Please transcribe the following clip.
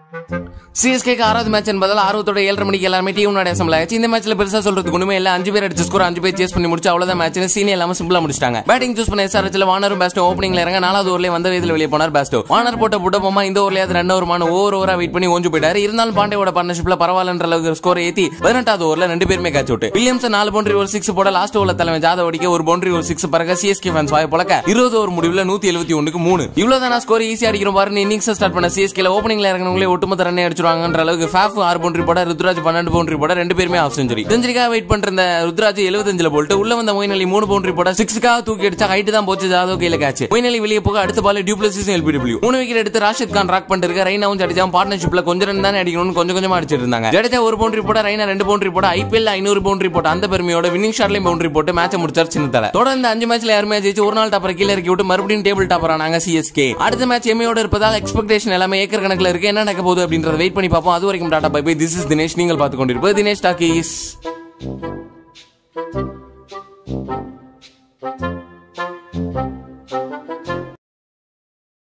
சிஎஸ்கேக்கு ஆறாவது மேட்ச் என்பதால் ஆர்வத்தோட ஏழரை மணிக்கு எல்லாருமே டீம் முன்னாடி அசம்பிள் ஆச்சு இந்த மேட்ச்ல பெருசா சொல்றதுக்கு ஒண்ணுமே இல்ல அஞ்சு பேர் அடிச்சு ஸ்கோர் அஞ்சு பேர் சேஸ் பண்ணி முடிச்சு அவ்வளவுதான் மேட்ச் சீனி இல்லாம சிம்பிளா முடிச்சிட்டாங்க பேட்டிங் சூஸ் பண்ண எஸ்ஆர்எச்ல வானரும் பேஸ்டோ ஓப்பனிங்ல இறங்க நாலாவது ஓவர்ல வந்த வயதுல வெளியே போனார் பேஸ்டோ வானர் போட்ட புட்ட போமா இந்த ஓவர்ல அது ரெண்டு ஓவருமான ஓவர் ஓவரா வெயிட் பண்ணி ஓஞ்சு போயிட்டாரு இருந்தாலும் பாண்டியோட பார்ட்னர்ஷிப்ல பரவாயில்லன்ற அளவுக்கு ஸ்கோர் ஏத்தி பதினெட்டாவது ஓவர்ல ரெண்டு பேருமே கேட்ச் அவுட் வில்லியம்ஸ் நாலு பவுண்டரி ஒரு சிக்ஸ் போட லாஸ்ட் ஓவர்ல தலைமை ஜாதவ் அடிக்க ஒரு பவுண்டரி ஒரு சிக்ஸ் பறக்க சிஎஸ்கே ஃபேன்ஸ் வாய பழக்க இருபது ஓவர் முடிவுல நூத்தி எழுபத்தி ஒண்ணுக்கு மூணு இவ்வளவுதான் ஸ்கோர் ஈஸியா அடிக்கிறோம் பாருன்னு இன்னிங்ஸ் ஸ்டார்ட் பண்ண சிஎஸ்கேல ஓப்பனிங்ல இறங்கினவங்களே ஒட்டுமொத்த ரன் அடிச்சிருவாங்கன்ற அளவுக்கு ஃபேஃப் ஆறு பவுண்டரி போட ருத்ராஜ் பன்னெண்டு பவுண்டரி போட ரெண்டு பேருமே ஆஃப் செஞ்சுரி செஞ்சுரிக்காக வெயிட் பண்ற இந்த ருத்ராஜ் எழுபத்தஞ்சுல போட்டு உள்ள வந்த மொயின் அலி மூணு பவுண்டரி போட சிக்ஸ்க்காக தூக்கி அடிச்சா ஹைட் தான் போச்சு ஜாதவ் கையில கேட்ச் மொயின் அலி வெளியே போக அடுத்த பால் டியூப்ளசிஸ் எல்பிடபிள்யூ மூணு விக்கெட் எடுத்து ராஷித் கான் ராக் பண்ணிட்டு இருக்க ரைனாவும் அடிச்சான் பார்ட்னர்ஷிப்ல கொஞ்சம் ரன் தானே அடிக்கணும்னு கொஞ்சம் கொஞ்சமா அடிச்சிட்டு இருந்தாங்க ஜடேஜா ஒரு பவுண்டரி போட ரைனா ரெண்டு பவுண்டரி போட ஐபிஎல் ஐநூறு பவுண்டரி போட்ட அந்த பெருமையோட வின்னிங் ஷாட்லயும் பவுண்டரி போட்டு மேட்ச் முடிச்சார் சின்ன தலை தொடர்ந்து அஞ்சு மேட்ச்ல யாருமே ஜெயிச்சு ஒரு நாள் டாப்பர் கீழே இறக்கி விட்டு மறுபடியும் டேபிள் டாப்பர் ஆனாங்க சிஎஸ்கே அடுத்த மேட்ச் எம்ஏயோட இருப்பதால் எக்ஸ்பெக்டேஷன் எல்லாமே ஏக்கர் கணக்குல இருக்கு என்ன நடக்க போகுது அப்படின்றத வெயிட் பண்ணி பார்ப்போம் அது வரைக்கும் tata bye bye this is Dinesh நீங்கள் பார்த்து கொண்டிருப்பது தினேஷ் டாக்கீஸ்